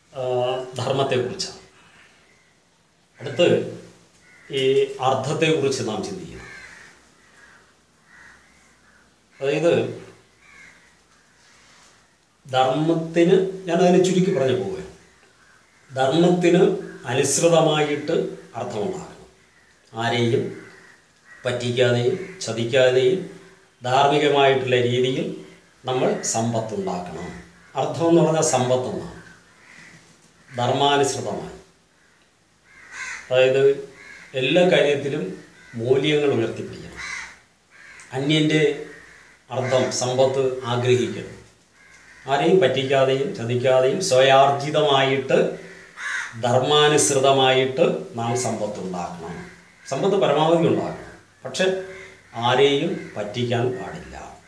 ആ, ധർമ്മത്തെക്കുറിച്ചാണ് അടുത്ത് ഈ അർത്ഥത്തെക്കുറിച്ച് നാം ചിന്തിക്കണം അതായത് ധർമ്മത്തിന് ഞാൻ അതിനെ ചുരുക്കി പറഞ്ഞു പോവുകയാണ് ധർമ്മത്തിന് അനുസൃതമായിട്ട് അർത്ഥമുണ്ടാകണം ആരെയും പറ്റിക്കാതെയും ചതിക്കാതെയും ധാർമ്മികമായിട്ടുള്ള രീതിയിൽ നമ്മൾ സമ്പത്തുണ്ടാക്കണം അർത്ഥം എന്ന് പറഞ്ഞാൽ സമ്പത്തെന്നാണ് ധർമാനുസൃതമായി അതായത് എല്ലാ കാര്യത്തിലും മൂല്യങ്ങൾ ഉയർത്തിപ്പിടിക്കണം അന്യൻ്റെ അർത്ഥം സമ്പത്ത് ആഗ്രഹിക്കരുത് ആരെയും പറ്റിക്കാതെയും ചതിക്കാതെയും സ്വയാർജിതമായിട്ട് ധർമാനുസൃതമായിട്ട് നാം സമ്പത്ത് ഉണ്ടാക്കണം സമ്പത്ത് പരമാവധി ഉണ്ടാക്കണം പക്ഷെ ആരെയും പറ്റിക്കാൻ പാടില്ല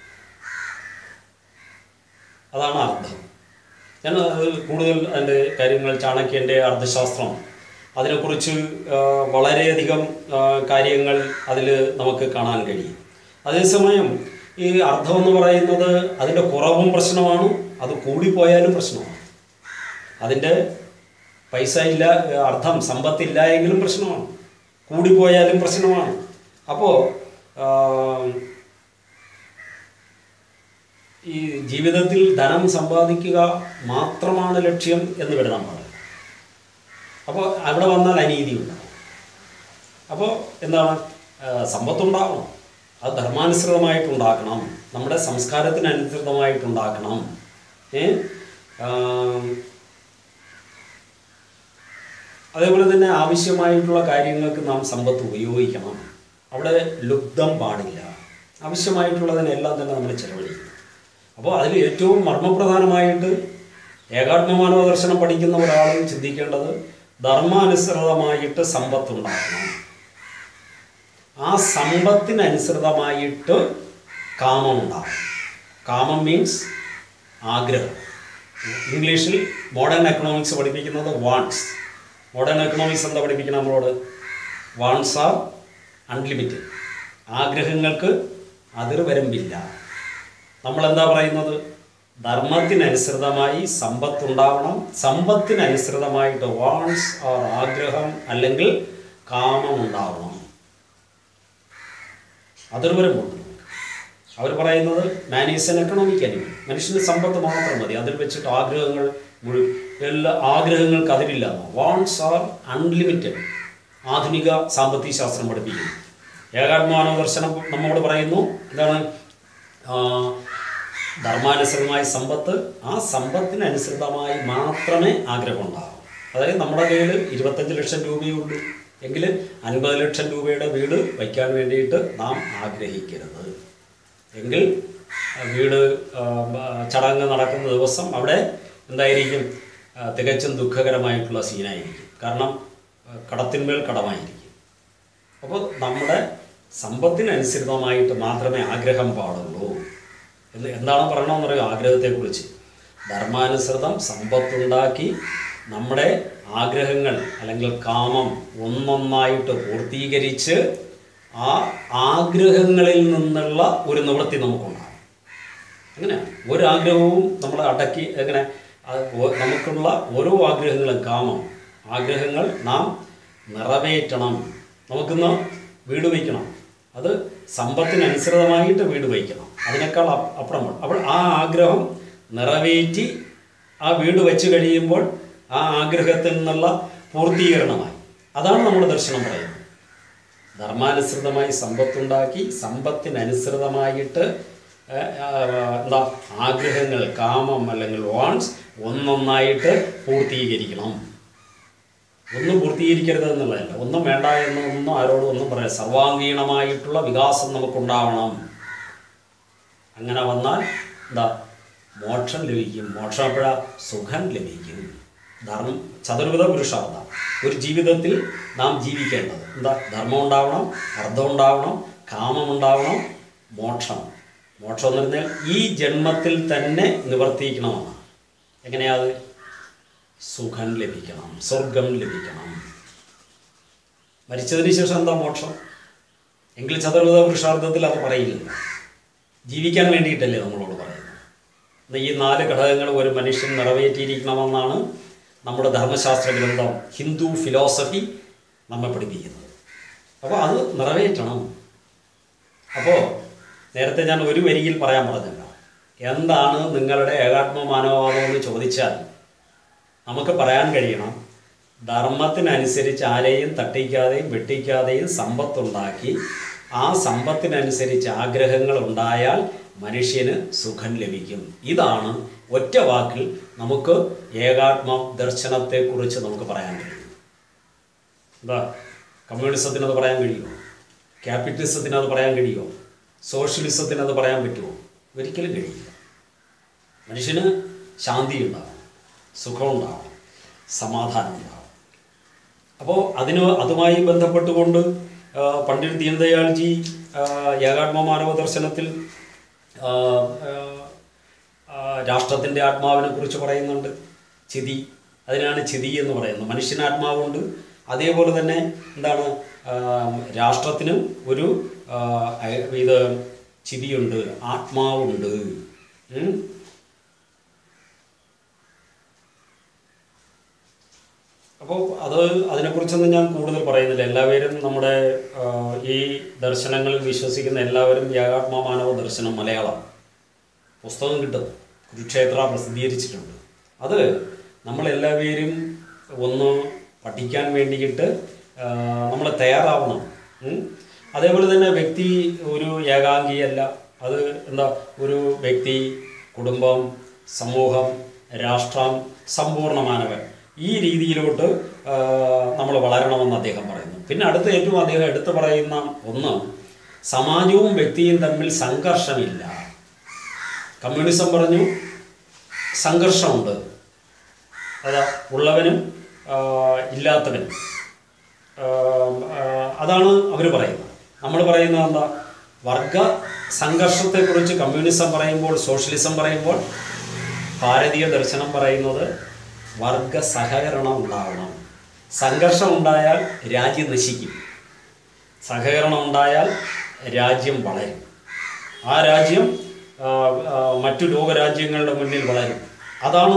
അതാണ് അർത്ഥം ഞാൻ അത് കൂടുതൽ അതിൻ്റെ കാര്യങ്ങൾ ചാണക്യൻ്റെ അർത്ഥശാസ്ത്രം അതിനെക്കുറിച്ച് ആ, വളരെയധികം ആ, കാര്യങ്ങൾ അതിൽ നമുക്ക് കാണാൻ കഴിയും അതേസമയം ഈ അർത്ഥം എന്ന് പറയുന്നത് അതിൻ്റെ കുറവും പ്രശ്നമാണ് അത് കൂടിപ്പോയാലും പ്രശ്നമാണ് അതിൻ്റെ പൈസ ഇല്ല അർത്ഥം സമ്പത്തില്ല എങ്കിലും പ്രശ്നമാണ് കൂടിപ്പോയാലും പ്രശ്നമാണ് അപ്പോൾ ഈ ജീവിതത്തിൽ ധനം സമ്പാദിക്കുക മാത്രമാണ് ലക്ഷ്യം എന്ന് കരുതാൻ പാടില്ല അപ്പോൾ അവിടെ വന്നാൽ അനീതി ഉണ്ടാവും അപ്പോൾ എന്താണ് ആ, സമ്പത്തുണ്ടാവണം അത് ധർമാനുസൃതമായിട്ടുണ്ടാക്കണം നമ്മുടെ സംസ്കാരത്തിനനുസൃതമായിട്ടുണ്ടാക്കണം ഏ ആ, അതേപോലെ തന്നെ ആവശ്യമായിട്ടുള്ള കാര്യങ്ങൾക്ക് നാം സമ്പത്ത് ഉപയോഗിക്കണം അവിടെ ലുബ്ധം പാടില്ല ആവശ്യമായിട്ടുള്ളതിനെല്ലാം തന്നെ നമ്മൾ ചെലവഴിക്കണം അപ്പോൾ അതിൽ ഏറ്റവും മർമ്മപ്രധാനമായിട്ട് ഏകാത്മമാനവ ദർശനം പഠിക്കുന്ന ഒരാൾ ചിന്തിക്കേണ്ടത് ധർമാനുസൃതമായിട്ട് സമ്പത്തുണ്ടാക്കണം ആ സമ്പത്തിനനുസൃതമായിട്ട് കാമം ഉണ്ടാകും കാമം മീൻസ് ആഗ്രഹം ഇംഗ്ലീഷിൽ മോഡേൺ എക്കണോമിക്സ് പഠിപ്പിക്കുന്നത് വാൺസ് മോഡേൺ എക്കണോമിക്സ് എന്താ പഠിപ്പിക്കുന്നത് നമ്മളോട് വാൺസ് ആർ അൺലിമിറ്റഡ് ആഗ്രഹങ്ങൾക്ക് അതിർവരമ്പില്ല നമ്മളെന്താ പറയുന്നത് ധർമ്മത്തിനനുസൃതമായി സമ്പത്തുണ്ടാവണം സമ്പത്തിനനുസൃതമായിട്ട് വാൺസ് ഓർ ആഗ്രഹം അല്ലെങ്കിൽ കാമം ഉണ്ടാവണം അതിർവരമ്പുണ്ട് അവർ പറയുന്നത് man is an economic animal മനുഷ്യന് സമ്പത്ത് മാത്രം മതി അതിൽ വെച്ചിട്ട് ആഗ്രഹങ്ങൾ മുഴുവൻ എല്ലാ ആഗ്രഹങ്ങൾക്ക് അതിരില്ല വാൺസ് ആർ അൺലിമിറ്റഡ് ആധുനിക സാമ്പത്തിക ശാസ്ത്രം പഠിപ്പിക്കുന്നു ഏകാത്മാനവ ദർശനം നമ്മോട് പറയുന്നു എന്താണ് ആ, ധർമാനുസൃതമായ സമ്പത്ത് ആ സമ്പത്തിനനുസൃതമായി മാത്രമേ ആഗ്രഹം ഉണ്ടാകൂ അതായത് നമ്മുടെ കയ്യിൽ ഇരുപത്തഞ്ച് ലക്ഷം രൂപയേ ഉള്ളൂ എങ്കിൽ അൻപത് ലക്ഷം രൂപയുടെ വീട് വയ്ക്കാൻ വേണ്ടിയിട്ട് നാം ആഗ്രഹിക്കരുത് എങ്കിൽ ആ, വീട് ആ, ബ- ചടങ്ങ് നടക്കുന്ന ദിവസം അവിടെ എന്തായിരിക്കും ആ, തികച്ചും ദുഃഖകരമായിട്ടുള്ള സീനായിരിക്കും കാരണം ആ, കടത്തിന്മേൽ കടമായിരിക്കും അപ്പോൾ നമ്മുടെ സമ്പത്തിനനുസൃതമായിട്ട് മാത്രമേ ആഗ്രഹം പാടുള്ളൂ എന്ന് എന്താണ് പറയണമെന്ന് പറയുക ആഗ്രഹത്തെക്കുറിച്ച് ധർമാനുസൃതം സമ്പത്തുണ്ടാക്കി നമ്മുടെ ആഗ്രഹങ്ങൾ അല്ലെങ്കിൽ കാമം ഒന്നൊന്നായിട്ട് പൂർത്തീകരിച്ച് ആ ആഗ്രഹങ്ങളിൽ നിന്നുള്ള ഒരു നിവൃത്തി നമുക്കുണ്ടാകും അങ്ങനെ ഒരു ആഗ്രഹവും നമ്മൾ അടക്കി എങ്ങനെ അത് ഓ- നമുക്കുള്ള ഓരോ ആഗ്രഹങ്ങളും കാമം ആഗ്രഹങ്ങൾ നാം നിറവേറ്റണം നമുക്കിന്ന് വീട് വയ്ക്കണം അത് സമ്പത്തിനനുസൃതമായിട്ട് വീട് വയ്ക്കണം അതിനേക്കാൾ അപ്പ് അപ്പുറം വേണം. അപ്പോൾ ആ ആഗ്രഹം നിറവേറ്റി ആ വീട് വെച്ച് കഴിയുമ്പോൾ ആ ആഗ്രഹത്തിൽ നിന്നുള്ള പൂർത്തീകരണമായി അതാണ് നമ്മുടെ ദർശനം പറയുന്നത് ധർമാനുസൃതമായി സമ്പത്തുണ്ടാക്കി സമ്പത്തിനനുസൃതമായിട്ട് ഏ, ആ, എന്താ ആഗ്രഹങ്ങൾ കാമം അല്ലെങ്കിൽ വാൺസ് ഒന്നൊന്നായിട്ട് പൂർത്തീകരിക്കണം ഒന്നും പൂർത്തീകരിക്കരുത് എന്നുള്ളതല്ല ഒന്നും വേണ്ട എന്ന് ഒന്നും ആരോടും ഒന്നും പറയാം സർവാംഗീണമായിട്ടുള്ള വികാസം നമുക്കുണ്ടാവണം അങ്ങനെ വന്നാൽ എന്താ മോക്ഷം ലഭിക്കും മോക്ഷം എപ്പോഴാ സുഖം ലഭിക്കും ധർമ്മം ചതുർവിധ പുരുഷാർത്ഥം ഒരു ജീവിതത്തിൽ നാം ജീവിക്കേണ്ടത് എന്താ ധർമ്മം ഉണ്ടാവണം അർത്ഥം ഉണ്ടാവണം കാമം ഉണ്ടാവണം മോക്ഷം മോക്ഷം എന്ന് പറഞ്ഞാൽ ഈ ജന്മത്തിൽ തന്നെ നിവർത്തിക്കണമെന്നാണ് എങ്ങനെയാ അത് സുഖം ലഭിക്കണം സ്വർഗം ലഭിക്കണം മരിച്ചതിന് ശേഷം എന്താ മോക്ഷം എങ്കിൽ ചതുർവിധ പുരുഷാർത്ഥത്തിൽ അത് പറയില്ല ജീവിക്കാൻ വേണ്ടിയിട്ടല്ലേ നമ്മളോട് പറയുന്നത് എന്നാ ഈ നാല് ഘടകങ്ങൾ ഒരു മനുഷ്യൻ നിറവേറ്റിയിരിക്കണമെന്നാണ് നമ്മുടെ ധർമ്മശാസ്ത്ര ഗ്രന്ഥം ഹിന്ദു ഫിലോസഫി നമ്മെ പഠിപ്പിക്കുന്നത് അപ്പോൾ അത് നിറവേറ്റണം അപ്പോൾ നേരത്തെ ഞാൻ ഒരു വരിയിൽ പറയാൻ പറഞ്ഞല്ലോ എന്താണ് നിങ്ങളുടെ ഏകാത്മ മാനവവാദം എന്ന് ചോദിച്ചാൽ നമുക്ക് പറയാൻ കഴിയണം ധർമ്മത്തിനനുസരിച്ച് ആരെയും തട്ടിക്കാതെയും വെട്ടിക്കാതെയും സമ്പത്തുണ്ടാക്കി ആ സമ്പത്തിനനുസരിച്ച് ആഗ്രഹങ്ങൾ ഉണ്ടായാൽ മനുഷ്യന് സുഖം ലഭിക്കും ഇതാണ് ഒറ്റ വാക്കിൽ നമുക്ക് ഏകാത്മ ദർശനത്തെക്കുറിച്ച് നമുക്ക് പറയാൻ കഴിയും എന്താ കമ്മ്യൂണിസത്തിന് അത് പറയാൻ കഴിയുമോ ക്യാപിറ്റലിസത്തിന് അത് പറയാൻ കഴിയുമോ സോഷ്യലിസത്തിന് അത് പറയാൻ പറ്റുമോ ഒരിക്കലും കഴിയില്ല മനുഷ്യന് ശാന്തി ഉണ്ടാവും സുഖമുണ്ടാവും സമാധാനം ഉണ്ടാവും അപ്പോൾ അതിന് അതുമായി ബന്ധപ്പെട്ടുകൊണ്ട് ആ, പണ്ഡിറ്റ് ദീനദയാൽജി ആ, ഏകാത്മ മാനവ ദർശനത്തിൽ ആ, ആ, ആ, രാഷ്ട്രത്തിൻ്റെ ആത്മാവിനെ കുറിച്ച് പറയുന്നുണ്ട് ചിതി അതിനാണ് ചിതി എന്ന് പറയുന്നത് മനുഷ്യന് ആത്മാവുണ്ട് അതേപോലെ തന്നെ എന്താണ് ആ, രാഷ്ട്രത്തിനും ഒരു ആ, അയ- ഇത് ചിതിയുണ്ട് ആത്മാവുണ്ട് ഉം. അപ്പോൾ അത് അതിനെക്കുറിച്ചൊന്നും ഞാൻ കൂടുതൽ പറയുന്നില്ല എല്ലാവരും നമ്മുടെ ആ, ഈ ദർശനങ്ങളിൽ വിശ്വസിക്കുന്ന എല്ലാവരും യാഗാത്മ മാനവ ദർശനം മലയാളം പുസ്തകം കിട്ടും കുരുക്ഷേത്ര പ്രസിദ്ധീകരിച്ചിട്ടുണ്ട് അത് നമ്മളെല്ലാവരും ഒന്ന് പഠിക്കാൻ വേണ്ടിയിട്ട് നമ്മൾ തയ്യാറാവണം ഉം. അതേപോലെ തന്നെ വ്യക്തി ഒരു ഏകാംഗിയല്ല അത് എന്താ ഒരു വ്യക്തി കുടുംബം സമൂഹം രാഷ്ട്രം സമ്പൂർണ്ണ മാനവൻ ഈ രീതിയിലോട്ട് നമ്മൾ വളരണമെന്ന് അദ്ദേഹം പറയുന്നു പിന്നെ അടുത്ത ഏറ്റവും അദ്ദേഹം എടുത്തു പറയുന്ന ഒന്ന് സമാജവും വ്യക്തിയും തമ്മിൽ സംഘർഷമില്ല കമ്മ്യൂണിസം പറഞ്ഞു സംഘർഷമുണ്ട് അതാ ഉള്ളവനും ആ, ഇല്ലാത്തവനും ആ, ആ, അതാണ് അവർ പറയുന്നത് നമ്മൾ പറയുന്നത് എന്താ വർഗ സംഘർഷത്തെക്കുറിച്ച് കമ്മ്യൂണിസം പറയുമ്പോൾ സോഷ്യലിസം പറയുമ്പോൾ ഭാരതീയ ദർശനം പറയുന്നത് വർഗ സഹകരണം ഉണ്ടാവണം സംഘർഷം ഉണ്ടായാൽ രാജ്യം നശിക്കും സഹകരണം ഉണ്ടായാൽ രാജ്യം വളരും ആ രാജ്യം ആ, ആ, മറ്റു ലോകരാജ്യങ്ങളുടെ മുന്നിൽ വളരും അതാണ്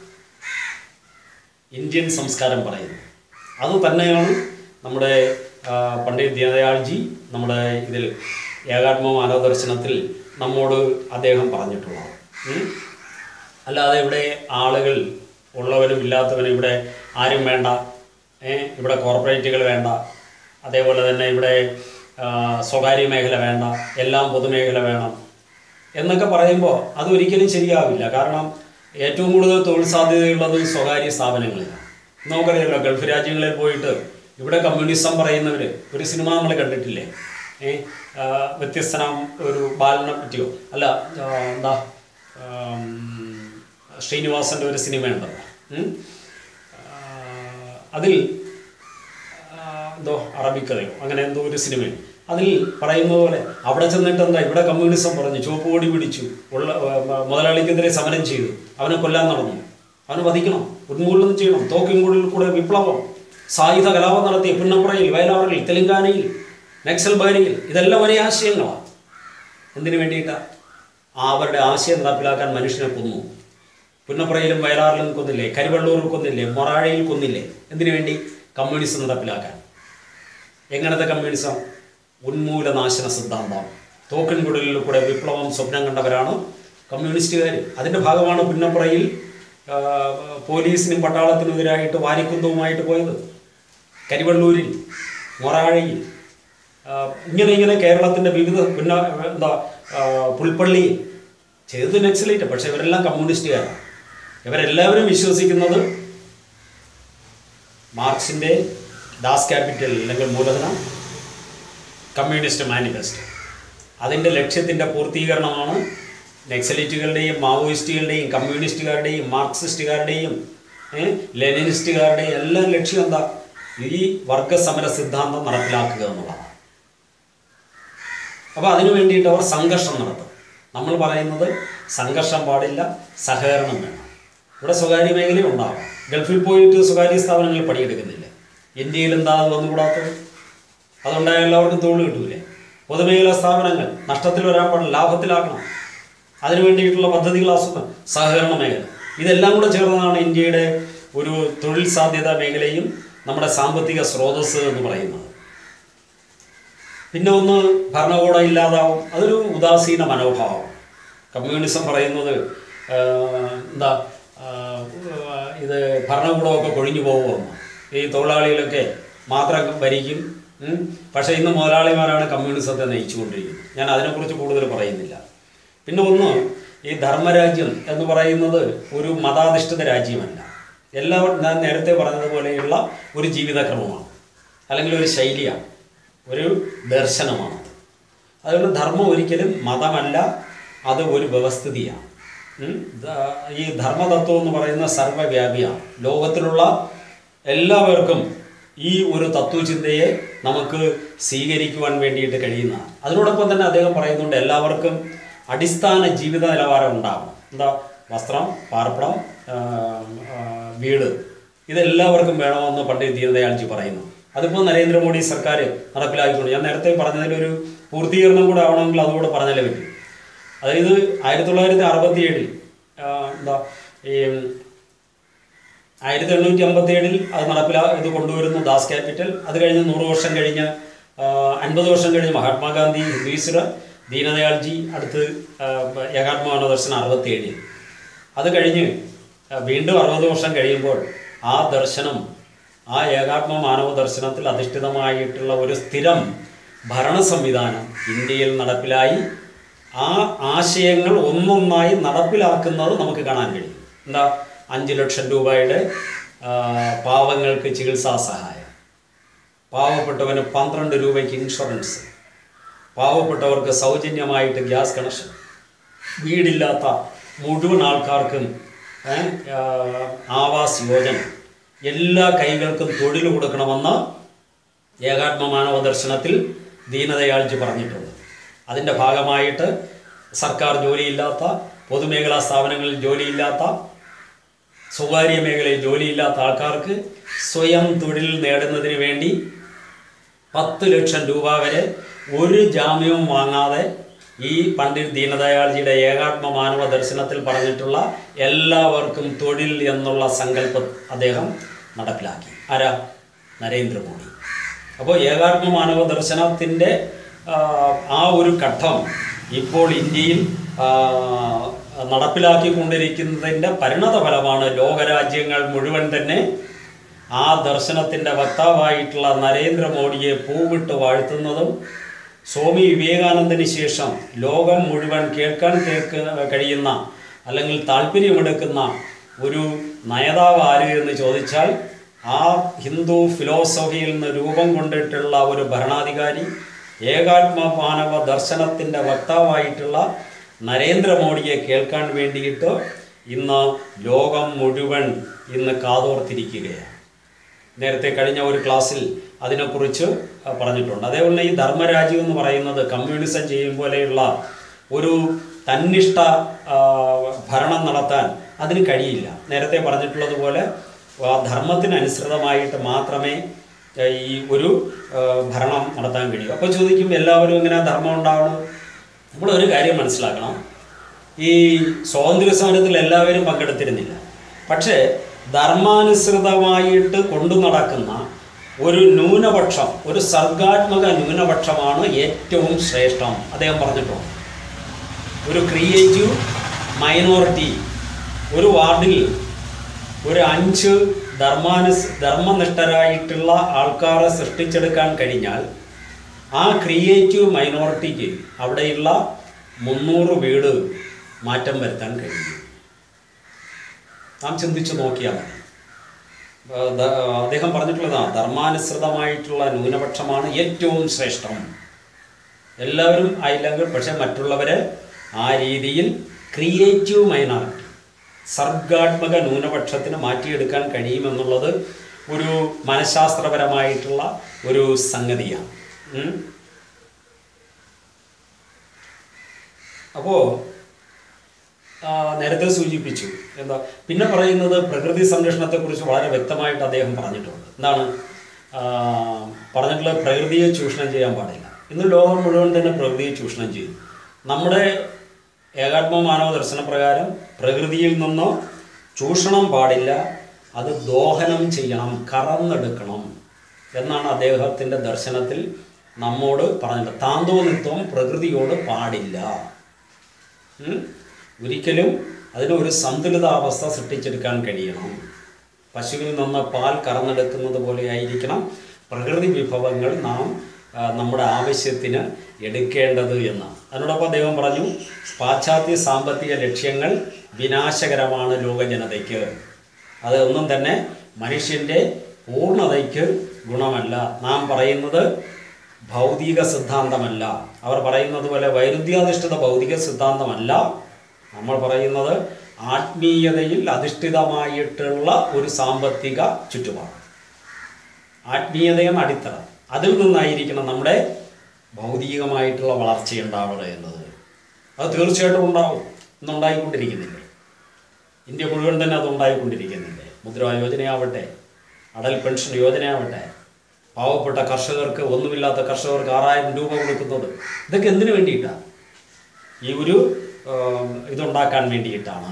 ഇന്ത്യൻ സംസ്കാരം പറയുന്നത് അത് തന്നെയാണ് നമ്മുടെ ആ, പണ്ഡിറ്റ് ദീനദയാൾജി നമ്മുടെ ഇതിൽ ഏകാത്മ മാനവ ദർശനത്തിൽ നമ്മോട് അദ്ദേഹം പറഞ്ഞിട്ടുള്ളത് ഉം. അല്ലാതെ ഇവിടെ ആളുകൾ ഉള്ളവരും ഇല്ലാത്തവനും ഇവിടെ ആരും വേണ്ട ഏ, ഇവിടെ കോർപ്പറേറ്റുകൾ വേണ്ട അതേപോലെ തന്നെ ഇവിടെ ആ, സ്വകാര്യ മേഖല വേണ്ട എല്ലാം പൊതുമേഖല വേണം എന്നൊക്കെ പറയുമ്പോൾ അത് ഒരിക്കലും ശരിയാവില്ല കാരണം ഏറ്റവും കൂടുതൽ തൊഴിൽ സാധ്യതയുള്ളത് സ്വകാര്യ സ്ഥാപനങ്ങളിലാണ് നമുക്കറിയാലോ ഗൾഫ് രാജ്യങ്ങളിൽ പോയിട്ട് ഇവിടെ കമ്മ്യൂണിസം പറയുന്നവർ ഒരു സിനിമ നമ്മൾ കണ്ടിട്ടില്ലേ ഏ ആ, വ്യത്യസ്തനാം ഒരു ബാലനെ പറ്റിയോ അല്ല ആ, എന്താ ആം, ശ്രീനിവാസൻ്റെ ഒരു സിനിമയുണ്ടല്ലോ ഉം? ആ, അതിൽ ആ, എന്തോ അറബിക്കഥയോ അങ്ങനെ എന്തോ ഒരു സിനിമയാണ് അതിൽ പറയുന്നത് പോലെ അവിടെ ചെന്നിട്ട് എന്താ ഇവിടെ കമ്മ്യൂണിസം പറഞ്ഞു ചുവപ്പ് കൊടി പിടിച്ചു ഉള്ള ആ, മുതലാളിക്കെതിരെ സമരം ചെയ്തു അവനെ കൊല്ലാൻ നടന്നു അവനെ വധിക്കണം ഉന്മൂലനം ചെയ്യണം തോക്കിൻകുള്ളിൽ കൂടെ വിപ്ലവം സായുധ കലാപം നടത്തിയ പുന്നപ്പുറയിൽ വയലാറിൽ തെലങ്കാനയിൽ നക്സൽ ബാരിയിൽ ഇതെല്ലാം ഒരേ ആശയങ്ങളാണ് എന്തിനു വേണ്ടിയിട്ടാണ് അവരുടെ ആശയം നടപ്പിലാക്കാൻ മനുഷ്യനെ കൊന്നു പുന്നപ്പുറയിലും വയലാറിലും കൊന്നില്ലേ കരിവള്ളൂരിൽ കൊന്നില്ലേ മൊറാഴയിൽ കൊന്നില്ലേ എന്തിനു വേണ്ടി കമ്മ്യൂണിസം നടപ്പിലാക്കാൻ എങ്ങനത്തെ കമ്മ്യൂണിസം ഉന്മൂലനാശന സിദ്ധാന്തം തോക്കിൻകുടലിൽ കൂടെ വിപ്ലവം സ്വപ്നം കണ്ടവരാണ് കമ്മ്യൂണിസ്റ്റുകാർ അതിൻ്റെ ഭാഗമാണ് പുന്നപ്പുറയിൽ ആ, പോലീസിനും പട്ടാളത്തിനുമെതിരായിട്ട് വാരിക്കുന്തവുമായിട്ട് പോയത് കരിവള്ളൂരിൽ മൊറാഴയിൽ ആ, ഇങ്ങനെ ഇങ്ങനെ കേരളത്തിൻ്റെ വിവിധ പുന്ന എന്താ ആ, പുൽപ്പള്ളിയിൽ ചെയ്തത് നക്സലേറ്റ് പക്ഷേ ഇവരെല്ലാം കമ്മ്യൂണിസ്റ്റുകാരാണ് ഇവരെല്ലാവരും വിശ്വസിക്കുന്നത് മാർക്സിൻ്റെ ദാസ് ക്യാപിറ്റൽ അല്ലെങ്കിൽ മൂലധനം കമ്മ്യൂണിസ്റ്റ് മാനിഫെസ്റ്റോ അതിൻ്റെ ലക്ഷ്യത്തിൻ്റെ പൂർത്തീകരണമാണ് നക്സലേറ്റുകളുടെയും മാവോയിസ്റ്റുകളുടെയും കമ്മ്യൂണിസ്റ്റുകാരുടെയും മാർക്സിസ്റ്റുകാരുടെയും ഏ, ലെനിനിസ്റ്റുകാരുടെയും എല്ലാം ലക്ഷ്യം എന്താ ഈ വർഗസമര സിദ്ധാന്തം നടപ്പിലാക്കുക എന്നുള്ളതാണ് അപ്പോൾ അതിനു വേണ്ടിയിട്ട് അവർ സംഘർഷം നടത്തും നമ്മൾ പറയുന്നത് സംഘർഷം പാടില്ല സഹകരണം വേണം ഇവിടെ സ്വകാര്യ മേഖലയും ഉണ്ടാവാം ഗൾഫിൽ പോയിട്ട് സ്വകാര്യ സ്ഥാപനങ്ങളിൽ പണിയെടുക്കുന്നില്ല ഇന്ത്യയിൽ എന്താ അത് വന്നുകൂടാത്തത് അതുണ്ടായ എല്ലാവർക്കും തൊഴിൽ കിട്ടൂലേ പൊതുമേഖലാ സ്ഥാപനങ്ങൾ നഷ്ടത്തിൽ വരാൻ പാടില്ല ലാഭത്തിലാക്കണം അതിനു വേണ്ടിയിട്ടുള്ള പദ്ധതികൾ ആസൂത്രണം സഹകരണ മേഖല ഇതെല്ലാം കൂടെ ചേർന്നതാണ് ഇന്ത്യയുടെ ഒരു തൊഴിൽ സാധ്യതാ മേഖലയും നമ്മുടെ സാമ്പത്തിക സ്രോതസ്സ് എന്ന് പറയുന്നത് പിന്നെ ഒന്ന് ഭരണകൂടം ഇല്ലാതാവും അതൊരു ഉദാസീന മനോഭാവം കമ്മ്യൂണിസം പറയുന്നത് ആ, എന്താ ആ, ഇത് ഭരണകൂടമൊക്കെ കൊഴിഞ്ഞു പോകുമെന്ന് ഈ തൊഴിലാളികളൊക്കെ മാത്രം ഭരിക്കും ഉം. പക്ഷേ ഇന്ന് മുതലാളിമാരാണ് കമ്മ്യൂണിസത്തെ നയിച്ചുകൊണ്ടിരിക്കുന്നത് ഞാൻ അതിനെക്കുറിച്ച് കൂടുതൽ പറയുന്നില്ല പിന്നെ ഒന്ന് ഈ ധർമ്മരാജ്യം എന്ന് പറയുന്നത് ഒരു മതാധിഷ്ഠിത രാജ്യമല്ല എല്ലാവരും ഞാൻ നേരത്തെ പറഞ്ഞതുപോലെയുള്ള ഒരു ജീവിതക്രമമാണ് അല്ലെങ്കിൽ ഒരു ശൈലിയാണ് ഒരു ദർശനമാണ് അതുകൊണ്ട് ധർമ്മം ഒരിക്കലും മതമല്ല അത് ഒരു വ്യവസ്ഥിതിയാണ് ഉം. ദ- ഈ ധർമ്മതത്വം എന്ന് പറയുന്ന സർവ്വവ്യാപിയാണ് ലോകത്തിലുള്ള എല്ലാവർക്കും ഈ ഒരു തത്വചിന്തയെ നമുക്ക് സ്വീകരിക്കുവാൻ വേണ്ടിയിട്ട് കഴിയുന്നതാണ് അതിനോടൊപ്പം തന്നെ അദ്ദേഹം പറയുന്നുണ്ട് എല്ലാവർക്കും അടിസ്ഥാന ജീവിത നിലവാരം ഉണ്ടാകും എന്താ വസ്ത്രം പാർപ്പിടം ആ, ആ, വീട് ഇതെല്ലാവർക്കും വേണമെന്ന് പണ്ഡിറ്റ് ദീനദയാൽജി പറയുന്നു അതിപ്പോൾ നരേന്ദ്രമോദി സർക്കാർ നടപ്പിലാക്കിക്കൊണ്ട് ഞാൻ നേരത്തെ പറഞ്ഞതിലൊരു പൂർത്തീകരണം കൂടെ ആവണമെങ്കിൽ അതുകൂടെ പറഞ്ഞാലേ പറ്റും അതായത് ആയിരത്തി തൊള്ളായിരത്തി അറുപത്തി ഏഴിൽ എന്താ ഈ ആയിരത്തി എണ്ണൂറ്റി അമ്പത്തി ഏഴിൽ അത് നടപ്പിലാ ഇത് കൊണ്ടുവരുന്നു ദാസ് ക്യാപിറ്റൽ അത് കഴിഞ്ഞ് നൂറ് വർഷം കഴിഞ്ഞ് ആ, അൻപത് വർഷം കഴിഞ്ഞ് മഹാത്മാഗാന്ധി ഹിന്ദുയിസ്വര ദീനദയാൽജി അടുത്ത് ആ, ഏകാത്മമാനവ ദർശനം അറുപത്തി ഏഴിൽ അത് കഴിഞ്ഞ് ആ, വീണ്ടും അറുപത് വർഷം കഴിയുമ്പോൾ ആ ദർശനം ആ ഏകാത്മ മാനവ ദർശനത്തിൽ അധിഷ്ഠിതമായിട്ടുള്ള ഒരു സ്ഥിരം ഭരണ സംവിധാനം ഇന്ത്യയിൽ നടപ്പിലായി ആ ആശയങ്ങൾ ഒന്നൊന്നായി നടപ്പിലാക്കുന്നത് നമുക്ക് കാണാൻ കഴിയും എന്താ അഞ്ച് ലക്ഷം രൂപയുടെ ആ, പാവങ്ങൾക്ക് ചികിത്സാ സഹായം പാവപ്പെട്ടവന് പന്ത്രണ്ട് രൂപയ്ക്ക് ഇൻഷുറൻസ് പാവപ്പെട്ടവർക്ക് സൗജന്യമായിട്ട് ഗ്യാസ് കണക്ഷൻ വീടില്ലാത്ത മുഴുവൻ ആൾക്കാർക്കും ഏ, ആ, ആവാസ് യോജന എല്ലാ കൈകൾക്കും തൊഴിൽ കൊടുക്കണമെന്ന് ഏകാത്മ മാനവ ദർശനത്തിൽ ദീനദയാൾജി പറഞ്ഞിട്ടുണ്ട് അതിൻ്റെ ഭാഗമായിട്ട് സർക്കാർ ജോലിയില്ലാത്ത പൊതുമേഖലാ സ്ഥാപനങ്ങളിൽ ജോലിയില്ലാത്ത സ്വകാര്യ മേഖലയിൽ ജോലിയില്ലാത്ത ആൾക്കാർക്ക് സ്വയം തൊഴിൽ നേടുന്നതിന് വേണ്ടി പത്ത് ലക്ഷം രൂപ വരെ ഒരു ജാമ്യവും വാങ്ങാതെ ഈ പണ്ഡിറ്റ് ദീനദയാൾജിയുടെ ഏകാത്മ മാനവ ദർശനത്തിൽ പറഞ്ഞിട്ടുള്ള എല്ലാവർക്കും തൊഴിൽ എന്നുള്ള സങ്കല്പം അദ്ദേഹം നടപ്പിലാക്കി ആരാ നരേന്ദ്രമോദി അപ്പോൾ ഏകാത്മ മാനവ ദർശനത്തിൻ്റെ ആ, ആ ഒരു ഘട്ടം ഇപ്പോൾ ഇന്ത്യയിൽ ആ, നടപ്പിലാക്കിക്കൊണ്ടിരിക്കുന്നതിൻ്റെ പരിണത ഫലമാണ് ലോകരാജ്യങ്ങൾ മുഴുവൻ തന്നെ ആ ദർശനത്തിൻ്റെ വക്താവായിട്ടുള്ള നരേന്ദ്രമോദിയെ പൂവിട്ട് വാഴ്ത്തുന്നതും സ്വാമി വിവേകാനന്ദന് ശേഷം ലോകം മുഴുവൻ കേൾക്കാൻ കേൾക്ക കഴിയുന്ന അല്ലെങ്കിൽ താല്പര്യമെടുക്കുന്ന ഒരു നയതാവ് ആര് എന്ന് ചോദിച്ചാൽ ആ ഹിന്ദു ഫിലോസഫിയിൽ നിന്ന് രൂപം കൊണ്ടിട്ടുള്ള ഒരു ഭരണാധികാരി ഏകാത്മ മാനവ ദർശനത്തിൻ്റെ വക്താവായിട്ടുള്ള നരേന്ദ്രമോദിയെ കേൾക്കാൻ വേണ്ടിയിട്ട് ഇന്ന് ലോകം മുഴുവൻ ഇന്ന് കാതോർത്തിരിക്കുകയാണ് നേരത്തെ കഴിഞ്ഞ ഒരു ക്ലാസ്സിൽ അതിനെക്കുറിച്ച് ആ, പറഞ്ഞിട്ടുണ്ട് അതേപോലെ ഈ ധർമ്മരാജ്യം എന്ന് പറയുന്നത് കമ്മ്യൂണിസം ചെയ്യും പോലെയുള്ള ഒരു തന്നിഷ്ട ആ, ഭരണം നടത്താൻ അതിന് കഴിയില്ല നേരത്തെ പറഞ്ഞിട്ടുള്ളതുപോലെ ആ ധർമ്മത്തിനനുസൃതമായിട്ട് മാത്രമേ ആ, ഈ ഒരു ആ, ഭരണം നടത്താൻ കഴിയൂ അപ്പോൾ ചോദിക്കും എല്ലാവരും ഇങ്ങനെ ധർമ്മം ഉണ്ടാവണം നമ്മൾ ഒരു കാര്യം മനസ്സിലാക്കണം ഈ സ്വാതന്ത്ര്യ സമരത്തിൽ എല്ലാവരും പങ്കെടുത്തിരുന്നില്ല പക്ഷേ ധർമാനുസൃതമായിട്ട് കൊണ്ടു നടക്കുന്ന ഒരു ന്യൂനപക്ഷം ഒരു സർഗാത്മക ന്യൂനപക്ഷമാണ് ഏറ്റവും ശ്രേഷ്ഠം അദ്ദേഹം പറഞ്ഞിട്ടുണ്ട് ഒരു ക്രിയേറ്റീവ് മൈനോറിറ്റി ഒരു വാർഡിൽ ഒരു അഞ്ച് ധർമാനുസ് ധർമ്മനിഷ്ഠരായിട്ടുള്ള ആൾക്കാരെ സൃഷ്ടിച്ചെടുക്കാൻ കഴിഞ്ഞാൽ ആ ക്രിയേറ്റീവ് മൈനോറിറ്റിക്ക് അവിടെയുള്ള മുന്നൂറ് വീട് മാറ്റം വരുത്താൻ കഴിയും നാം ചിന്തിച്ചു നോക്കിയാൽ മതി ആ, ദ- അദ്ദേഹം പറഞ്ഞിട്ടുള്ളതാണ് ധർമാനുസൃതമായിട്ടുള്ള ന്യൂനപക്ഷമാണ് ഏറ്റവും ശ്രേഷ്ഠം എല്ലാവരും ആയില്ലെങ്കിൽ പക്ഷെ മറ്റുള്ളവരെ ആ രീതിയിൽ ക്രിയേറ്റീവ് മൈനോറിറ്റി സർഗാത്മക ന്യൂനപക്ഷത്തിന് മാറ്റിയെടുക്കാൻ കഴിയുമെന്നുള്ളത് ഒരു മനഃശാസ്ത്രപരമായിട്ടുള്ള ഒരു സംഗതിയാണ് ഉം. അപ്പോൾ നേരത്തെ സൂചിപ്പിച്ചു എന്താ പിന്നെ പറയുന്നത് പ്രകൃതി സംരക്ഷണത്തെക്കുറിച്ച് വളരെ വ്യക്തമായിട്ട് അദ്ദേഹം പറഞ്ഞിട്ടുണ്ട് എന്താണ് ആ, പറഞ്ഞിട്ടുള്ളത് പ്രകൃതിയെ ചൂഷണം ചെയ്യാൻ പാടില്ല ഇന്ന് ലോകം മുഴുവൻ തന്നെ പ്രകൃതിയെ ചൂഷണം ചെയ്യും നമ്മുടെ ഏകാത്മ മാനവ ദർശന പ്രകാരം പ്രകൃതിയിൽ നിന്നോ ചൂഷണം പാടില്ല അത് ദോഹനം ചെയ്യണം കറന്നെടുക്കണം എന്നാണ് അദ്ദേഹത്തിൻ്റെ ദർശനത്തിൽ നമ്മോട് പറഞ്ഞത് താന്തോനിത്വം പ്രകൃതിയോട് പാടില്ല ഉം? ഒരിക്കലും അതിന് ഒരു സന്തുലിതാവസ്ഥ സൃഷ്ടിച്ചെടുക്കാൻ കഴിയണം പശുവിൽ നിന്ന് പാൽ കറന്നെടുക്കുന്നത് പോലെ ആയിരിക്കണം പ്രകൃതി വിഭവങ്ങൾ നാം ആ, നമ്മുടെ ആവശ്യത്തിന് എടുക്കേണ്ടത് എന്ന് അതിനോടൊപ്പം ദൈവം പറഞ്ഞു പാശ്ചാത്യ സാമ്പത്തിക ലക്ഷ്യങ്ങൾ വിനാശകരമാണ് ലോകജനതയ്ക്ക് അത് ഒന്നും തന്നെ മനുഷ്യൻ്റെ പൂർണ്ണതയ്ക്ക് ഗുണമല്ല നാം പറയുന്നത് ഭൗതിക സിദ്ധാന്തമല്ല അവർ പറയുന്നത് പോലെ വൈരുദ്ധ്യാധിഷ്ഠിത ഭൗതിക സിദ്ധാന്തമല്ല നമ്മൾ പറയുന്നത് ആത്മീയതയിൽ അധിഷ്ഠിതമായിട്ടുള്ള ഒരു സാമ്പത്തിക ചുറ്റുപാട് ആത്മീയതയാണ് അടിത്തറ അതിൽ നിന്നായിരിക്കണം നമ്മുടെ ഭൗതികമായിട്ടുള്ള വളർച്ച ഉണ്ടാവുക എന്നത് അത് തീർച്ചയായിട്ടും ഉണ്ടാവും ഇന്നുണ്ടായിക്കൊണ്ടിരിക്കുന്നില്ലേ ഇന്ത്യ മുഴുവൻ തന്നെ അത് ഉണ്ടായിക്കൊണ്ടിരിക്കുന്നില്ലേ മുദ്രാ യോജനയാവട്ടെ അടൽ പെൻഷൻ യോജനയാവട്ടെ പാവപ്പെട്ട കർഷകർക്ക് ഒന്നുമില്ലാത്ത കർഷകർക്ക് ആറായിരം രൂപ കൊടുക്കുന്നത് ഇതൊക്കെ എന്തിനു വേണ്ടിയിട്ടാണ് ഈ ഒരു ആ, ഇതുണ്ടാക്കാൻ വേണ്ടിയിട്ടാണ്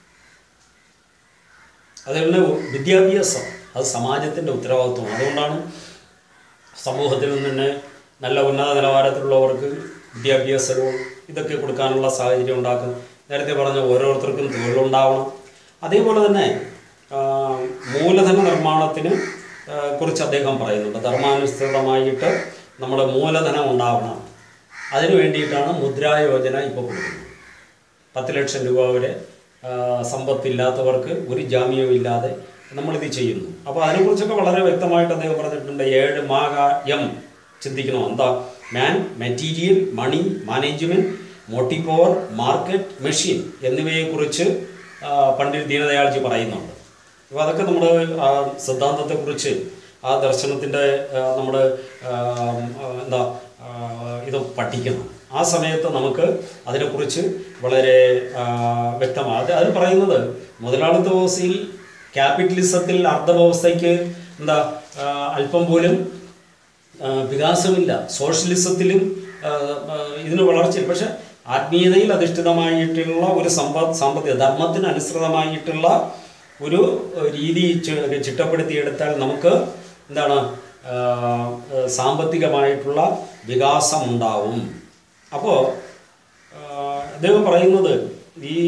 അതുപോലെ വിദ്യാഭ്യാസം അത് സമാജത്തിൻ്റെ ഉത്തരവാദിത്വമാണ് അതുകൊണ്ടാണ് സമൂഹത്തിൽ നിന്ന് തന്നെ നല്ല ഉന്നത നിലവാരത്തിലുള്ളവർക്ക് വിദ്യാഭ്യാസവും ഇതൊക്കെ കൊടുക്കാനുള്ള സാഹചര്യം ഉണ്ടാക്കും നേരത്തെ പറഞ്ഞ ഓരോരുത്തർക്കും തൊഴിലുണ്ടാവണം അതേപോലെ തന്നെ ആ, മൂലധന നിർമ്മാണത്തിന് ആ, കുറിച്ച് അദ്ദേഹം പറയുന്നുണ്ട് ധർമാനുസൃതമായിട്ട് നമ്മുടെ മൂലധനം ഉണ്ടാവണം അതിനു വേണ്ടിയിട്ടാണ് മുദ്രാ യോജന ഇപ്പോൾ കൊടുക്കുന്നത് പത്ത് ലക്ഷം രൂപ വരെ ആ, സമ്പത്തില്ലാത്തവർക്ക് ഒരു ജാമ്യവും ഇല്ലാതെ നമ്മളിത് ചെയ്യുന്നു അപ്പോൾ അതിനെക്കുറിച്ചൊക്കെ വളരെ വ്യക്തമായിട്ട് അദ്ദേഹം പറഞ്ഞിട്ടുണ്ട് ഏഴ് മാകായം ചിന്തിക്കണം എന്താ മാൻ മെറ്റീരിയൽ മണി മാനേജ്മെൻറ്റ് മോട്ടി പവർ മാർക്കറ്റ് മെഷീൻ എന്നിവയെക്കുറിച്ച് ആ, പണ്ഡിറ്റ് ദീനദയാൾജി പറയുന്നുണ്ട് അപ്പോൾ അതൊക്കെ നമ്മുടെ ആ സിദ്ധാന്തത്തെക്കുറിച്ച് ആ ദർശനത്തിൻ്റെ നമ്മുടെ ആ, ആ, എന്താ ആ, ഇത് പഠിക്കണം ആ സമയത്ത് നമുക്ക് അതിനെക്കുറിച്ച് വളരെ ആ, വ്യക്തമാണ് അത് അതിൽ പറയുന്നത് മുതലാളിത്ത വ്യവസ്ഥയിൽ ക്യാപിറ്റലിസത്തിൽ അർദ്ധവ്യവസ്ഥയ്ക്ക് എന്താ ആ, അല്പം പോലും ആ, വികാസമില്ല സോഷ്യലിസത്തിലും ആ, ആ, ഇതിന് വളർച്ചയില്ല പക്ഷെ ആത്മീയതയിൽ അധിഷ്ഠിതമായിട്ടുള്ള ഒരു സമ്പ സാമ്പത്തിക ധർമ്മത്തിന് അനുസൃതമായിട്ടുള്ള ഒരു രീതി ചി- ചിട്ടപ്പെടുത്തിയെടുത്താൽ നമുക്ക് എന്താണ് ആ, ആ, സാമ്പത്തികമായിട്ടുള്ള വികാസം ഉണ്ടാവും അപ്പോൾ അദ്ദേഹം പറയുന്നത് ഈ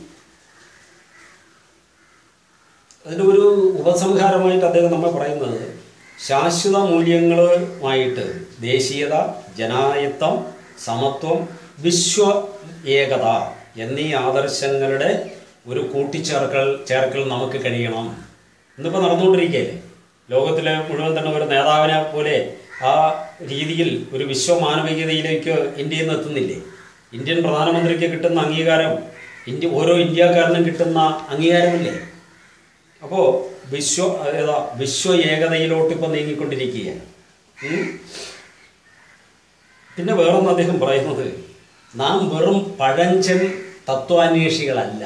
അതിൻ്റെ ഒരു ഉപസംഹാരമായിട്ട് അദ്ദേഹം നമ്മൾ പറയുന്നത് ശാശ്വത മൂല്യങ്ങളുമായിട്ട് ദേശീയത ജനായത്വം സമത്വം വിശ്വ ഏകത എന്നീ ആദർശങ്ങളുടെ ഒരു കൂട്ടിച്ചേർക്കൽ ചേർക്കൽ നമുക്ക് കഴിയണം ഇന്നിപ്പോൾ നടന്നുകൊണ്ടിരിക്കുകയല്ലേ ലോകത്തിലെ മുഴുവൻ തന്നെ ഒരു നേതാവിനെ പോലെ ആ രീതിയിൽ ഒരു വിശ്വമാനവികതയിലേക്ക് ഇന്ത്യയിൽ നിന്ന് എത്തുന്നില്ലേ ഇന്ത്യൻ പ്രധാനമന്ത്രിക്ക് കിട്ടുന്ന അംഗീകാരം ഇന്ത്യ ഓരോ ഇന്ത്യക്കാരനും കിട്ടുന്ന അംഗീകാരമില്ലേ അപ്പോൾ വിശ്വ ഏതാ വിശ്വ ഏകതയിലോട്ട് ഇപ്പം നീങ്ങിക്കൊണ്ടിരിക്കുകയാണ് ഉം. പിന്നെ വേറൊന്ന് അദ്ദേഹം പറയുന്നത് നാം വെറും പഴഞ്ചൻ തത്വാന്വേഷികളല്ല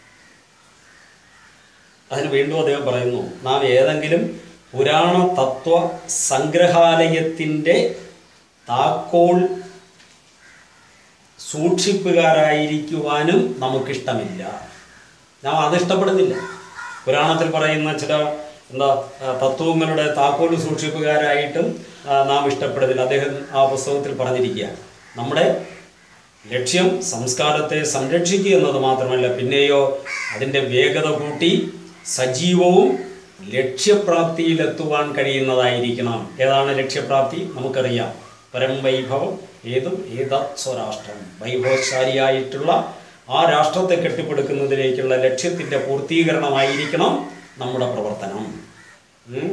അതിന് വീണ്ടും അദ്ദേഹം പറയുന്നു നാം ഏതെങ്കിലും പുരാണ തത്വ സംഗ്രഹാലയത്തിൻ്റെ താക്കോൽ സൂക്ഷിപ്പുകാരായിരിക്കുവാനും നമുക്കിഷ്ടമില്ല നാം അതിഷ്ടപ്പെടുന്നില്ല പുരാണത്തിൽ പറയുന്ന ചില എന്താ ആ, തത്വങ്ങളുടെ താക്കോൽ സൂക്ഷിപ്പുകാരായിട്ടും ആ, നാം ഇഷ്ടപ്പെടുന്നില്ല അദ്ദേഹം ആ പുസ്തകത്തിൽ പറഞ്ഞിരിക്കുക നമ്മുടെ ലക്ഷ്യം സംസ്കാരത്തെ സംരക്ഷിക്കുക എന്നത് മാത്രമല്ല പിന്നെയോ അതിൻ്റെ വേഗത കൂട്ടി സജീവവും ലക്ഷ്യപ്രാപ്തിയിലെത്തുവാൻ കഴിയുന്നതായിരിക്കണം ഏതാണ് ലക്ഷ്യപ്രാപ്തി നമുക്കറിയാം പരംവൈഭവം ഏതും ഏതത് സ്വരാഷ്ട്രം വൈഭവശാലിയായിട്ടുള്ള ആ രാഷ്ട്രത്തെ കെട്ടിപ്പടുക്കുന്നതിലേക്കുള്ള ലക്ഷ്യത്തിൻ്റെ പൂർത്തീകരണമായിരിക്കണം നമ്മുടെ പ്രവർത്തനം ഉം.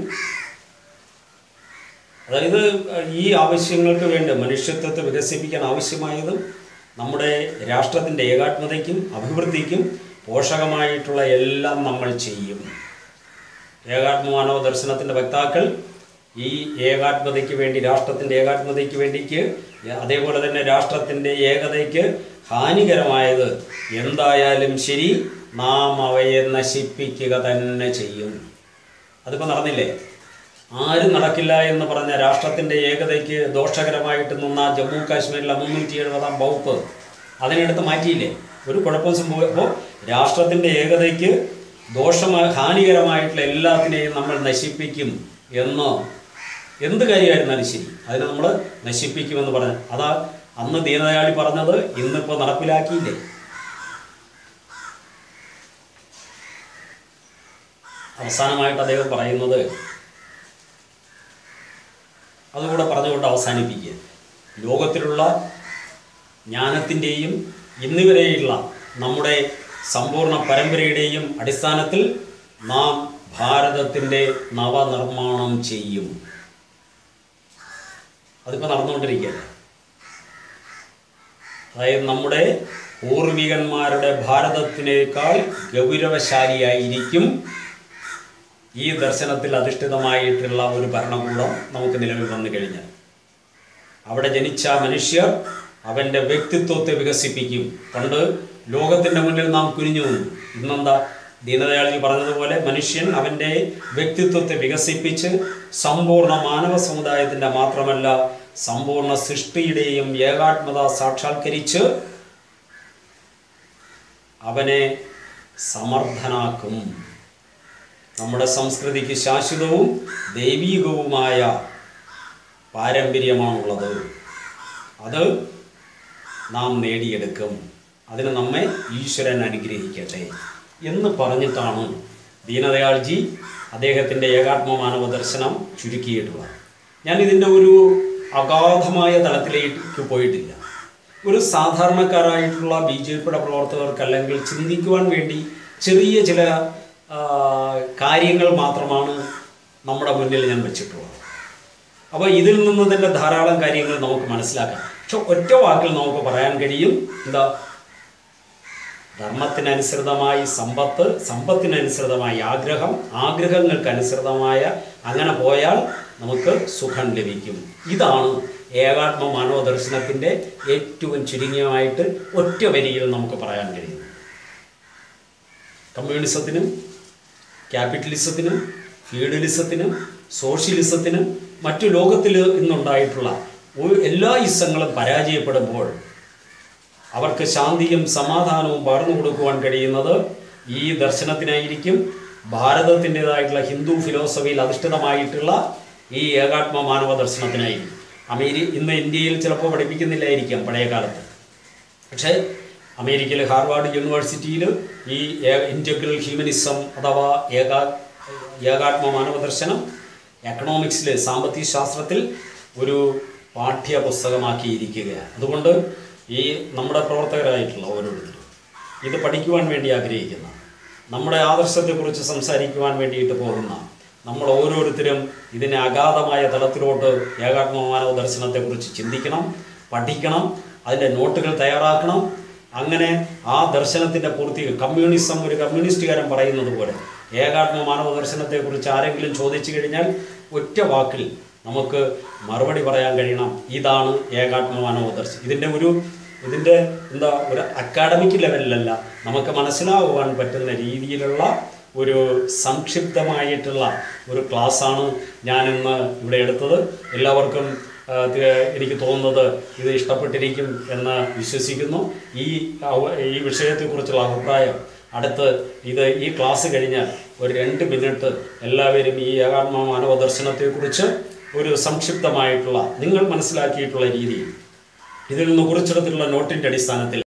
അതായത് ഈ ആവശ്യങ്ങൾക്ക് വേണ്ടി മനുഷ്യത്വത്തെ വികസിപ്പിക്കാൻ ആവശ്യമായതും നമ്മുടെ രാഷ്ട്രത്തിൻ്റെ ഏകാത്മതയ്ക്കും അഭിവൃദ്ധിക്കും പോഷകമായിട്ടുള്ള എല്ലാം നമ്മൾ ചെയ്യും ഏകാത്മമാനവ ദർശനത്തിൻ്റെ വക്താക്കൾ ഈ ഏകാത്മതയ്ക്ക് വേണ്ടി രാഷ്ട്രത്തിൻ്റെ ഏകാത്മതയ്ക്ക് വേണ്ടിക്ക് അതേപോലെ തന്നെ രാഷ്ട്രത്തിൻ്റെ ഏകതയ്ക്ക് ഹാനികരമായത് എന്തായാലും ശരി നാം അവയെ നശിപ്പിക്കുക തന്നെ ചെയ്യും അതിപ്പോൾ നടന്നില്ലേ ആരും നടക്കില്ല എന്ന് പറഞ്ഞ രാഷ്ട്രത്തിൻ്റെ ഏകതയ്ക്ക് ദോഷകരമായിട്ട് നിന്ന ജമ്മു കാശ്മീരിലെ മുന്നൂറ്റി എഴുപതാം വകുപ്പ് അതിനെടുത്ത് മാറ്റിയില്ലേ ഒരു കുഴപ്പം സംഭവിക്കുമ്പോൾ രാഷ്ട്രത്തിൻ്റെ ഏകതയ്ക്ക് ദോഷമായ ഹാനികരമായിട്ടുള്ള എല്ലാത്തിനെയും നമ്മൾ നശിപ്പിക്കും എന്ന് എന്ത് കാര്യമായിരുന്നാലും ശരി അതിനെ നമ്മൾ നശിപ്പിക്കുമെന്ന് പറഞ്ഞു അതാ അന്ന് ദീനദയാളി പറഞ്ഞത് ഇന്നിപ്പോൾ നടപ്പിലാക്കിയില്ലേ അവസാനമായിട്ട് അദ്ദേഹം പറയുന്നത് അതുകൂടെ പറഞ്ഞുകൊണ്ട് അവസാനിപ്പിക്കുക ലോകത്തിലുള്ള ജ്ഞാനത്തിൻ്റെയും ഇന്നുവരെയുള്ള നമ്മുടെ സമ്പൂർണ്ണ പരമ്പരയുടെയും അടിസ്ഥാനത്തിൽ നാം ഭാരതത്തിൻ്റെ നവനിർമ്മാണം ചെയ്യും അതിപ്പോൾ നടന്നുകൊണ്ടിരിക്കുകയല്ലേ അതായത് നമ്മുടെ പൂർവികന്മാരുടെ ഭാരതത്തിനേക്കാൾ ഗൗരവശാലിയായിരിക്കും ഈ ദർശനത്തിൽ അധിഷ്ഠിതമായിട്ടുള്ള ഒരു ഭരണകൂടം നമുക്ക് നിലവിൽ വന്നു കഴിഞ്ഞാൽ അവിടെ ജനിച്ച മനുഷ്യർ അവൻ്റെ വ്യക്തിത്വത്തെ വികസിപ്പിക്കും പണ്ട് ലോകത്തിൻ്റെ മുന്നിൽ നാം കുനിഞ്ഞു നിന്നു ഇന്നെന്താ ദീനദയാളിൽ പറഞ്ഞതുപോലെ മനുഷ്യൻ അവൻ്റെ വ്യക്തിത്വത്തെ വികസിപ്പിച്ച് സമ്പൂർണ്ണ മാനവ സമുദായത്തിൻ്റെ മാത്രമല്ല സമ്പൂർണ്ണ സൃഷ്ടിയുടെയും ഏകാത്മത സാക്ഷാത്കരിച്ച് അവനെ സമർത്ഥനാക്കും നമ്മുടെ സംസ്കൃതിക്ക് ശാശ്വതവും ദൈവീകവുമായ പാരമ്പര്യമാണുള്ളത് അത് നാം നേടിയെടുക്കും അതിന് നമ്മെ ഈശ്വരൻ അനുഗ്രഹിക്കട്ടെ എന്ന് പറഞ്ഞിട്ടാണ് ദീനദയാൾജി അദ്ദേഹത്തിൻ്റെ ഏകാത്മമാനവ ദർശനം ചുരുക്കിയിട്ടുള്ളത് ഞാൻ ഇതിൻ്റെ ഒരു അഗാധമായ തലത്തിലേക്ക് പോയിട്ടില്ല ഒരു സാധാരണക്കാരായിട്ടുള്ള ബി ജെ പിയുടെ പ്രവർത്തകർക്ക് അല്ലെങ്കിൽ ചിന്തിക്കുവാൻ വേണ്ടി ചെറിയ ചില ആ, കാര്യങ്ങൾ മാത്രമാണ് നമ്മുടെ മുന്നിൽ ഞാൻ വെച്ചിട്ടുള്ളത് അപ്പോൾ ഇതിൽ നിന്ന് തന്നെ ധാരാളം കാര്യങ്ങൾ നമുക്ക് മനസ്സിലാക്കാം പക്ഷെ ഒറ്റ വാക്കിൽ നമുക്ക് പറയാൻ കഴിയും എന്താ ധർമ്മത്തിനനുസൃതമായി സമ്പത്ത് സമ്പത്തിനനുസൃതമായി ആഗ്രഹം ആഗ്രഹങ്ങൾക്കനുസൃതമായ അങ്ങനെ പോയാൽ നമുക്ക് സുഖം ലഭിക്കും ഇതാണ് ഏകാത്മ മാനവ ദർശനത്തിൻ്റെ ഏറ്റവും ചുരുങ്ങിയമായിട്ട് ഒറ്റ വരിയിൽ നമുക്ക് പറയാൻ കഴിയുന്നത് കമ്മ്യൂണിസത്തിനും ക്യാപിറ്റലിസത്തിനും ഫ്യൂഡലിസത്തിനും സോഷ്യലിസത്തിനും മറ്റു ലോകത്തിൽ ഇന്നുണ്ടായിട്ടുള്ള ഒരു എല്ലാ ഇസങ്ങളും പരാജയപ്പെടുമ്പോൾ അവർക്ക് ശാന്തിയും സമാധാനവും പകർന്നു കൊടുക്കുവാൻ കഴിയുന്നത് ഈ ദർശനത്തിനായിരിക്കും ഭാരതത്തിൻ്റെതായിട്ടുള്ള ഹിന്ദു ഫിലോസഫിയിൽ അധിഷ്ഠിതമായിട്ടുള്ള ഈ ഏകാത്മ മാനവ ദർശനത്തിനായിരിക്കും അമേരി ഇന്ന് ഇന്ത്യയിൽ ചിലപ്പോൾ പഠിപ്പിക്കുന്നില്ലായിരിക്കാം പഴയ കാലത്ത് പക്ഷേ അമേരിക്കയിലെ ഹാർവാർഡ് യൂണിവേഴ്സിറ്റിയിൽ ഈ ഇൻറ്റഗ്രൽ ഹ്യൂമനിസം അഥവാ ഏകാ ഏകാത്മ മാനവ ദർശനം എക്കണോമിക്സിൽ സാമ്പത്തിക ശാസ്ത്രത്തിൽ ഒരു പാഠ്യ പുസ്തകമാക്കിയിരിക്കുകയാണ് അതുകൊണ്ട് ഈ നമ്മുടെ പ്രവർത്തകരായിട്ടുള്ള ഓരോരുത്തരും ഇത് പഠിക്കുവാൻ വേണ്ടി ആഗ്രഹിക്കുന്ന നമ്മുടെ ആദർശത്തെക്കുറിച്ച് സംസാരിക്കുവാൻ വേണ്ടിയിട്ട് പോകുന്ന നമ്മൾ ഓരോരുത്തരും ഇതിനെ അഗാധമായ തലത്തിലോട്ട് ഏകാത്മമാനവ ദർശനത്തെക്കുറിച്ച് ചിന്തിക്കണം പഠിക്കണം അതിൻ്റെ നോട്ടുകൾ തയ്യാറാക്കണം അങ്ങനെ ആ ദർശനത്തിൻ്റെ പൂർത്തി കമ്മ്യൂണിസം ഒരു കമ്മ്യൂണിസ്റ്റുകാരൻ പറയുന്നത് പോലെ ഏകാത്മ മാനവ ദർശനത്തെക്കുറിച്ച് ആരെങ്കിലും ചോദിച്ചു കഴിഞ്ഞാൽ ഒറ്റ വാക്കിൽ നമുക്ക് മറുപടി പറയാൻ കഴിയണം ഇതാണ് ഏകാത്മ മാനവ ദർശനം ഇതിൻ്റെ ഒരു ഇതിൻ്റെ എന്താ ഒരു അക്കാഡമിക് ലെവലിലല്ല നമുക്ക് മനസ്സിലാകുവാൻ പറ്റുന്ന രീതിയിലുള്ള ഒരു സംക്ഷിപ്തമായിട്ടുള്ള ഒരു ക്ലാസ്സാണ് ഞാനിന്ന് ഇവിടെ എടുത്തത് എല്ലാവർക്കും ആ, തി- എനിക്ക് തോന്നുന്നത് ഇത് ഇഷ്ടപ്പെട്ടിരിക്കും എന്ന് വിശ്വസിക്കുന്നു ഈ അവ- ഈ വിഷയത്തെക്കുറിച്ചുള്ള അഭിപ്രായം അടുത്ത് ഇത് ഈ ക്ലാസ് കഴിഞ്ഞാൽ ഒരു രണ്ട് മിനിറ്റ് എല്ലാവരും ഈ ഏകാത്മ മാനവ ദർശനത്തെക്കുറിച്ച് ഒരു സംക്ഷിപ്തമായിട്ടുള്ള നിങ്ങൾ മനസ്സിലാക്കിയിട്ടുള്ള രീതിയിൽ ഇതിൽ നിന്ന് കുറിച്ചെടുത്തിട്ടുള്ള നോട്ടിൻ്റെ അടിസ്ഥാനത്തിൽ